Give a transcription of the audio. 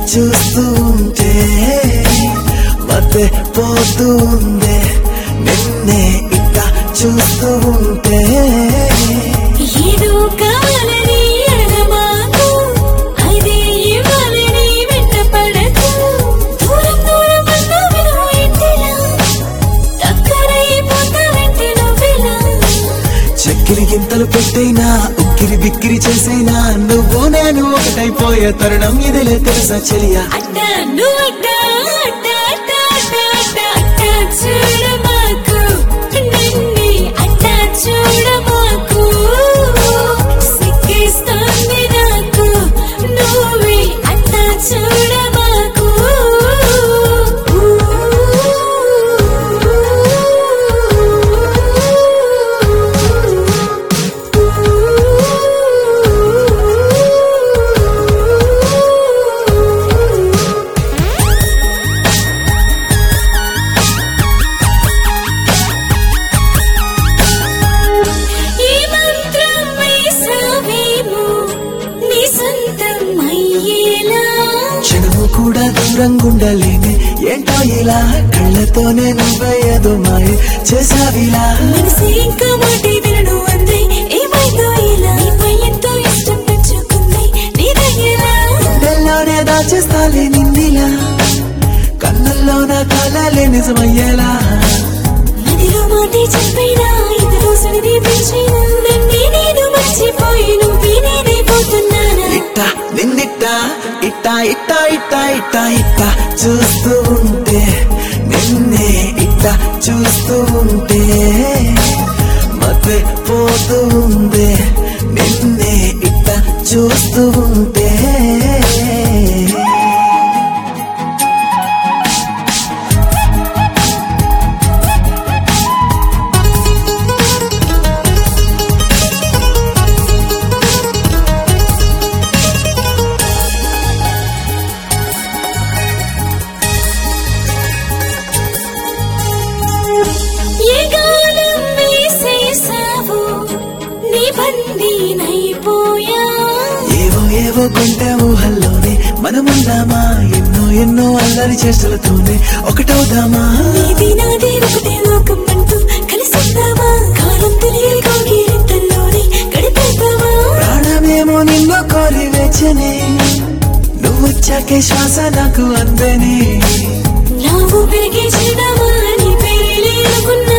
చూస్తూ ఉంటే మతే పోతుందే నిన్నే ఇట్ట చూస్తూ ఉంటే ఏదో కావాలని అడగమాకు అదే ఇవ్వాలని వెంటపడకు దూరం దూరం అన్నా విను ఇంటిలా దగ్గరైపోతావంటే నువ్వెలా చక్కిరి గింతలు పెట్టైనా ఉక్కిరి బిక్కిరి చేసైనా నువ్వు నేను ఒకటైపోయే తరుణం ఇదిలే తెలుసా చెలియా అట్ట నువ్వు అట్ట అట్ట అట్ట అట్ట అట్ట అట్ట చూడమాకు నన్ను అట్ట చూడమాకు సిక్కిస్తుంది నాకు నువ్వే అట్ట చూడమాకు ఈ మంత్రం వేసావేమో నీ సొంతం అయ్యేలా క్షణము కూడా దూరంగా ఉండలేనే ఏంటో ఇలా కళ్ళతోనే నువ్వే ఏదో మాయ చేసావిలా మనసు ఇంకా మాటి వినడు అంది ఏమైందో ఇలా నీపై ఎంతో ఇష్టం పెంచుకుంది నీ దగ్గర గుండెల్లోనే దాచేస్తాలే నిన్నిలా కన్నుల్లో నా కాలాలే నిజమయ్యేలా నదిలో మాటి చెప్పినా ఇదిలో సరిది పెంచినా నన్నే నేను మర్చిపోయి నువ్వే నేనైపోతున్నానా ఇట్ట నిన్నిట్ట ఇట్ట ఇట్ట ఇట్ట ఇట్ట ఇట్ట చూస్తూ ఉంటే నిన్నే ఇట్ట చూస్తూ ఉంటే మతే పోతూ ఉందే నిన్నే ఇట్ట చూస్తూ ఉంటే ఏ గాలం వేసేసావు నీ బందీనైపోయా ఏవో ఏవో కొంట ఊహల్లోనే మనముందామా ఎన్నో ఎన్నో అల్లరి చేష్టలతోనే ఒకటవుదామా నీది నాది ఒకటే లోకం అంటూ కలిసిద్దామా కాలం తెలియని కౌగిలింతల్లోనే గడిపేద్దామా ప్రాణమేమో నిన్ను కోరి వేచనే నువ్వు వచ్చాకే శ్వాస నాకు అందని నువ్వు పెరిగే చిరునామా నీ పేరే అనుకున్నా